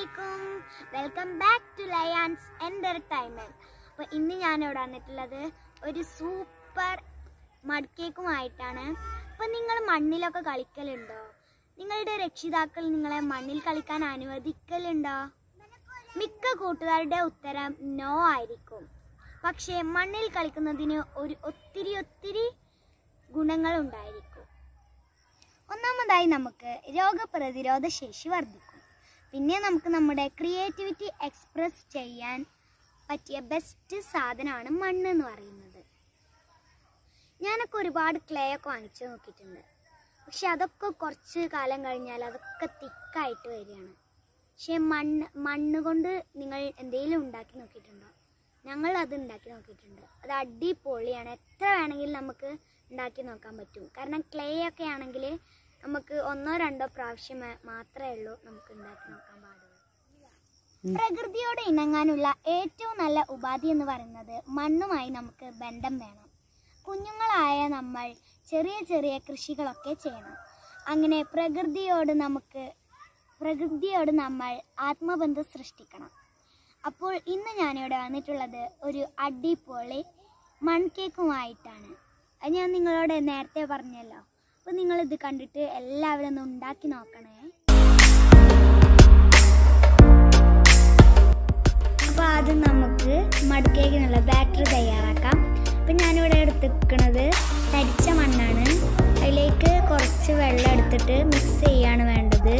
അലൈക്കും welcome back to ലയാൻസ് entertainment അപ്പോൾ ഇന്ന് ഞാനിവിടെ വന്നിട്ടുള്ളത് ഒരു സൂപ്പർ മഡ് കേക്കുമായിട്ടാണ് അപ്പോൾ നിങ്ങൾ മണ്ണിലൊക്കെ കളിക്കലുണ്ടോ നിങ്ങളുടെ രക്ഷിതാക്കൾ നിങ്ങളെ മണ്ണിൽ കളിക്കാൻ അനുവദിക്കലുണ്ടോ മിക്ക കൂട്ടുകാരുടെ ഉത്തരം നോ ആയിരിക്കും പക്ഷേ മണ്ണിൽ കളിക്കുന്നതിന് ഒരു ഒത്തിരി ഒത്തിരി ഗുണങ്ങളുണ്ടായിരിക്കും ഒന്നാമതായി നമുക്ക് രോഗപ്രതിരോധ ശേഷി വർദ്ധിക്കും പിന്നെ നമുക്ക് നമ്മുടെ ക്രിയേറ്റിവിറ്റി എക്സ്പ്രസ് ചെയ്യാൻ പറ്റിയ ബെസ്റ്റ് സാധനമാണ് മണ്ണ് എന്ന് പറയുന്നത് ഞാനൊക്കെ ഒരുപാട് ക്ലേ ഒക്കെ വാങ്ങിച്ചു നോക്കിയിട്ടുണ്ട് പക്ഷെ അതൊക്കെ കുറച്ച് കാലം കഴിഞ്ഞാൽ അതൊക്കെ തിക്കായിട്ട് വരികയാണ് പക്ഷെ മണ്ണ് മണ്ണ് കൊണ്ട് നിങ്ങൾ എന്തെങ്കിലും ഉണ്ടാക്കി നോക്കിയിട്ടുണ്ടോ ഞങ്ങൾ അത് ഉണ്ടാക്കി നോക്കിയിട്ടുണ്ട് അത് അടിപൊളിയാണ് എത്ര വേണമെങ്കിലും നമുക്ക് ഉണ്ടാക്കി നോക്കാൻ പറ്റും കാരണം ക്ലേ ഒക്കെ ആണെങ്കിൽ നമുക്ക് ഒന്നോ രണ്ടോ പ്രാവശ്യം മേ- മാത്രമേ ഉള്ളൂ നമുക്ക് ഉണ്ടാക്കി നോക്കാൻ പാടുള്ളൂ പ്രകൃതിയോട് ഇണങ്ങാനുള്ള ഏറ്റവും നല്ല ഉപാധി എന്ന് പറയുന്നത് മണ്ണുമായി നമുക്ക് ബന്ധം വേണം കുഞ്ഞുങ്ങളായ നമ്മൾ ചെറിയ ചെറിയ കൃഷികളൊക്കെ ചെയ്യണം അങ്ങനെ പ്രകൃതിയോട് നമുക്ക് പ്രകൃതിയോട് നമ്മൾ ആത്മബന്ധം സൃഷ്ടിക്കണം അപ്പോൾ ഇന്ന് ഞാനിവിടെ വന്നിട്ടുള്ളത് ഒരു അടിപൊളി മൺകേക്കുമായിട്ടാണ് അത് ഞാൻ നിങ്ങളോട് നേരത്തെ പറഞ്ഞല്ലോ അപ്പോൾ നിങ്ങളിത് കണ്ടിട്ട് എല്ലാവരും ഒന്ന് ഉണ്ടാക്കി നോക്കണേ അപ്പോൾ ആദ്യം നമുക്ക് മടുക്കേക്കിനുള്ള ബാറ്ററി തയ്യാറാക്കാം അപ്പം ഞാനിവിടെ എടുത്തിരിക്കുന്നത് തരിച്ച മണ്ണാണ് അതിലേക്ക് കുറച്ച് വെള്ളം എടുത്തിട്ട് മിക്സ് ചെയ്യാണ് വേണ്ടത്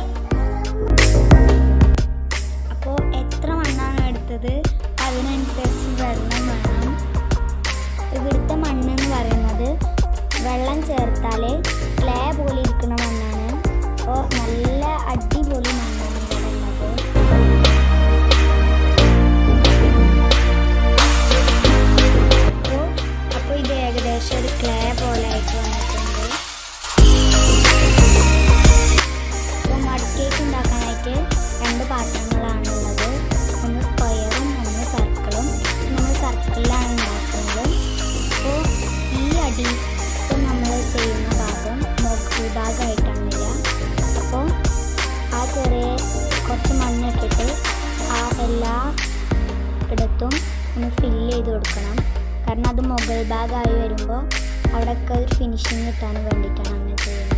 അപ്പോൾ എത്ര മണ്ണാണ് എടുത്തത് അതിനനുസരിച്ച് വെള്ളം വേണം ഇവിടുത്തെ മണ്ണ് എന്ന് പറയുന്നത് വെള്ളം ചേർത്താൽ ക്ലേ പോലെ ഇരിക്കുന്ന മണ്ണാണ് അപ്പോൾ നല്ല അടിപൊളി മണ്ണാണ് ഇവിടെ ഉള്ളത് അപ്പോൾ അപ്പോൾ ഇത് ഏകദേശം ഒരു ക്ലേ പോലെ ആയിട്ട് വന്നിട്ടുണ്ട് അപ്പോൾ മഡ് കേക്ക് ഉണ്ടാക്കാനായിട്ട് രണ്ട് പാത്രങ്ങളാണ് ഉള്ളത് ഒന്ന് സ്ക്വയറും ഒന്ന് സർക്കിളും നമ്മൾ സർക്കിളിലാണ് ഉണ്ടാക്കുന്നത് അപ്പോൾ ഈ അടി ഇപ്പോൾ നമ്മൾ ചെയ്യുന്ന ഭാഗം മുകൾ ഭാഗമായിട്ടാണ് വരിക അപ്പോൾ ആ ചെറിയ കുറച്ച് മണ്ണിട്ടിട്ട് ആ എല്ലാ ഇടത്തും ഒന്ന് ഫില്ല് ചെയ്ത് കൊടുക്കണം കാരണം അത് മുകൾ ഭാഗമായി വരുമ്പോൾ അവിടെയൊക്കെ ഒരു ഫിനിഷിങ് കിട്ടാൻ വേണ്ടിയിട്ടാണ് അങ്ങനെ ചെയ്യുന്നത്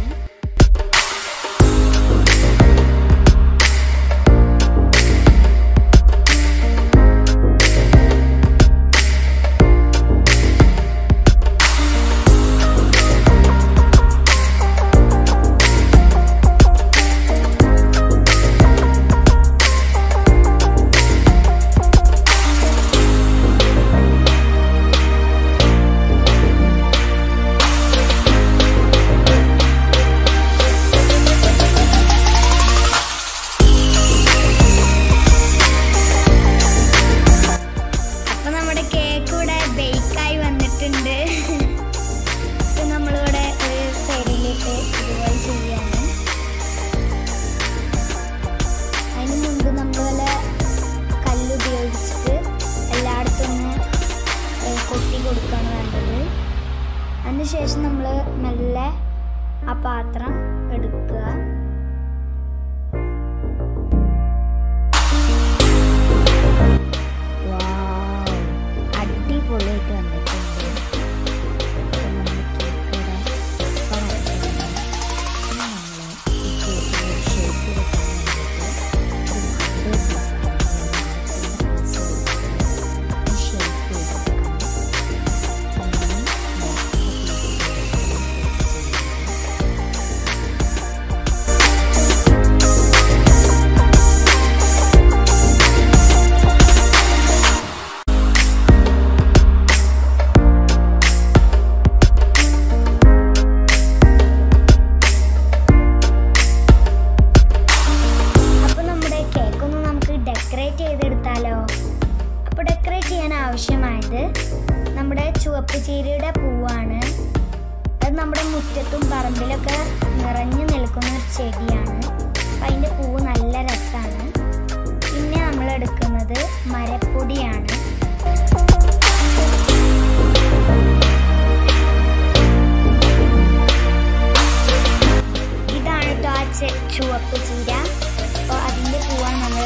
അപ്പൊ നമ്മുടെ കേക്ക് ഇവിടെ ബേക്കായി വന്നിട്ടുണ്ട് ഇപ്പൊ നമ്മളിവിടെ ഒരു സൈഡിലേക്ക് ഇതുപോലെ ചെയ്യാണ് അതിന് മുമ്പ് നമ്മൾ വല്ല കല്ല് ഉപയോഗിച്ചിട്ട് എല്ലായിടത്തും ഒന്ന് ഏ, കൊട്ടി കൊടുക്കുകയാണ് വേണ്ടത് അതിനുശേഷം നമ്മൾ മെല്ലെ ആ പാത്രം എടുക്കുക വാവ് അടിപൊളിയായിട്ട് വന്നിട്ടുണ്ട് അപ്പോൾ നമ്മുടെ കേക്ക് ഇവിടെ പറക്കണം നമ്മൾ ഈ കേക്കിന് ഒരു ഷേപ്പ് കിട്ടാൻ വേണ്ടിയിട്ട് ഒരു മൺഡേ ഷേപ്പ് ചെയ്തെടുക്കണം അങ്ങനെ അപ്പൊ നമ്മുടെ കേക്ക് ഒന്ന് നമുക്ക് ഡെക്കറേറ്റ് ചെയ്തെടുത്താലോ അപ്പൊ ഡെക്കറേറ്റ് ചെയ്യാൻ ആവശ്യമായത് നമ്മുടെ ചുവപ്പ് ചീരയുടെ പൂവാണ് അത് നമ്മുടെ മുറ്റത്തും പറമ്പിലൊക്കെ നിറഞ്ഞു നിൽക്കുന്ന ഒരു ചെടിയാണ് അപ്പൊ അതിന്റെ പൂവ് നല്ല രസമാണ് പിന്നെ നമ്മൾ എടുക്കുന്നത് മരപ്പൊടിയാണ് ഇതാണ് കേട്ടോ ആ ചെ- ചുവപ്പ് ചീര അപ്പോൾ അതിൻ്റെ പൂവാണ് നമ്മൾ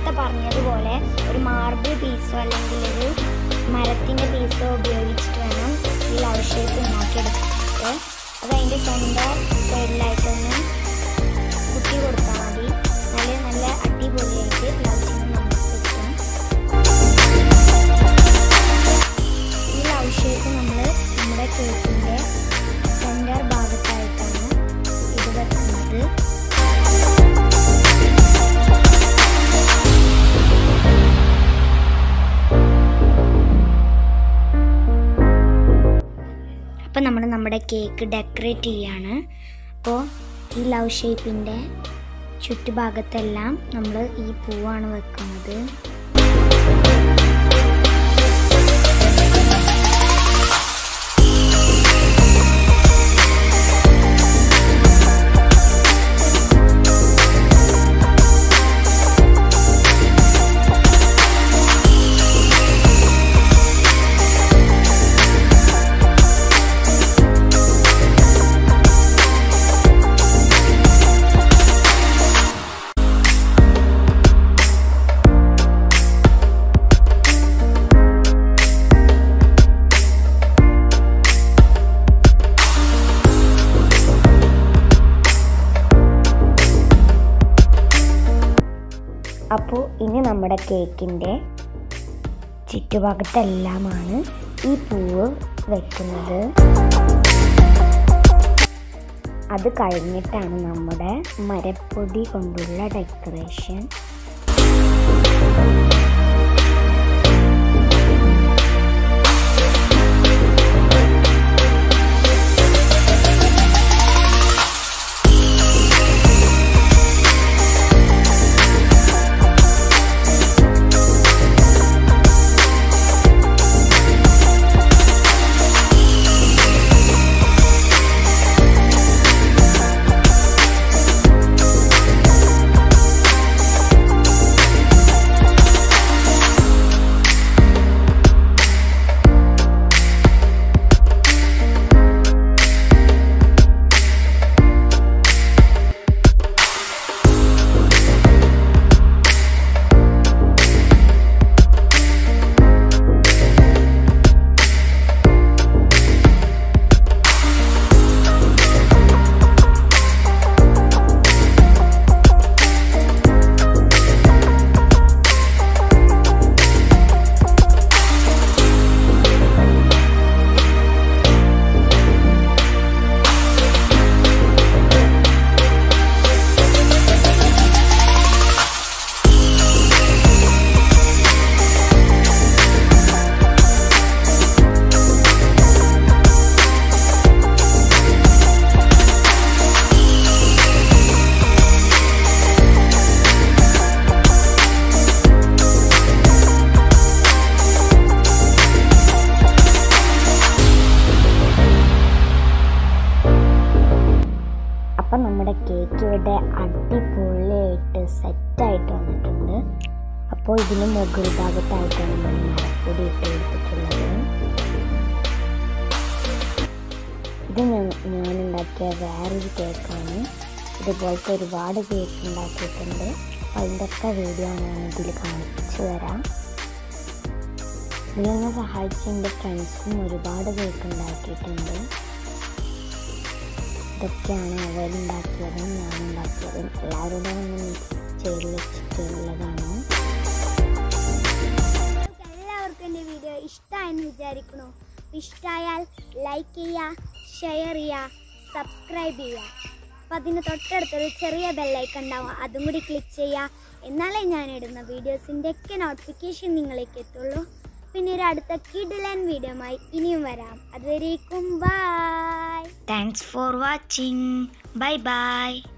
നേരത്തെ പറഞ്ഞതുപോലെ ഒരു മാർബിൾ പീസോ അല്ലെങ്കിൽ ഒരു മരത്തിൻ്റെ പീസോ ഉപയോഗിച്ചിട്ട് വേണം ഈ ലവ് ഷേപ്പ് ഉണ്ടാക്കിയെടുത്തിട്ട് അത് അതിൻ്റെ സെൻറ്റർ സൈഡിലായിട്ടൊന്ന് കുത്തി കൊടുത്താൽ മതി നല്ല നല്ല അടിപൊളിയായിട്ട് ലവ് ചിഹ്നം നമുക്ക് കിട്ടും ഈ ലവ് ഷേപ്പ് നമ്മൾ നമ്മുടെ കേക്കിൻ്റെ സെൻറ്റർ ഭാഗത്തായിട്ടാണ് ഇത് വെക്കുന്നത് അപ്പം നമ്മൾ നമ്മുടെ കേക്ക് ഡെക്കറേറ്റ് ചെയ്യാണ് അപ്പോൾ ഈ ലവ് ഷേപ്പിൻ്റെ ചുറ്റുഭാഗത്തെല്ലാം നമ്മൾ ഈ പൂവാണ് വെക്കുന്നത് അപ്പോൾ ഇനി നമ്മുടെ കേക്കിൻ്റെ ചുറ്റുഭാഗത്തെല്ലാമാണ് ഈ പൂവ് വെക്കുന്നത് അത് കഴിഞ്ഞിട്ടാണ് നമ്മുടെ മരപ്പൊടി കൊണ്ടുള്ള ഡെക്കറേഷൻ അപ്പം നമ്മുടെ കേക്ക് ഇവിടെ അടിപൊളിയായിട്ട് സെറ്റായിട്ട് വന്നിട്ടുണ്ട് അപ്പോൾ ഇതിന് മുകൾ ഭാഗത്തായിട്ടാണ് നമ്മൾ മരപ്പൊടി ഇട്ട് കൊടുത്തിട്ടുള്ളത് ഇത് ഞാൻ ഞാൻ ഉണ്ടാക്കിയ വേറൊരു കേക്കാണ് ഇതുപോലത്തെ ഒരുപാട് കേക്ക് ഉണ്ടാക്കിയിട്ടുണ്ട് അപ്പോൾ അതിൻ്റെയൊക്കെ വീഡിയോ ഞാൻ ഇതിൽ കാണിച്ചു തരാം ഇതിലെന്നെ സഹായിച്ച എൻ്റെ ഫ്രണ്ട്സും ഒരുപാട് കേക്ക് ഉണ്ടാക്കിയിട്ടുണ്ട് ഇതൊക്കെയാണ് അവരുണ്ടാക്കിയതും ഞാൻ ഉണ്ടാക്കിയതും എല്ലാവരോടും ഒന്ന് മിക്സ് ചെയ്ത് വെച്ചിട്ടുള്ളതാണ് എല്ലാവർക്കും എൻ്റെ വീഡിയോ ഇഷ്ടമായെന്ന് വിചാരിക്കണു ഇഷ്ടമായാൽ ലൈക്ക് ചെയ്യുക ഷെയർ ചെയ്യുക സബ്സ്ക്രൈബ് ചെയ്യുക അപ്പം അതിന് തൊട്ടടുത്തൊരു ചെറിയ ബെല്ലൈക്കൺ ഉണ്ടാവും അതും കൂടി ക്ലിക്ക് ചെയ്യുക എന്നാലേ ഞാൻ ഇടുന്ന വീഡിയോസിൻ്റെ ഒക്കെ നോട്ടിഫിക്കേഷൻ നിങ്ങളിലേക്ക് എത്തുള്ളൂ പിന്നെ ഒരു അടുത്ത കിഡിലൻ വീഡിയോമായി ഇനിയും വരാം അതുവരേക്കും bye thanks for watching bye by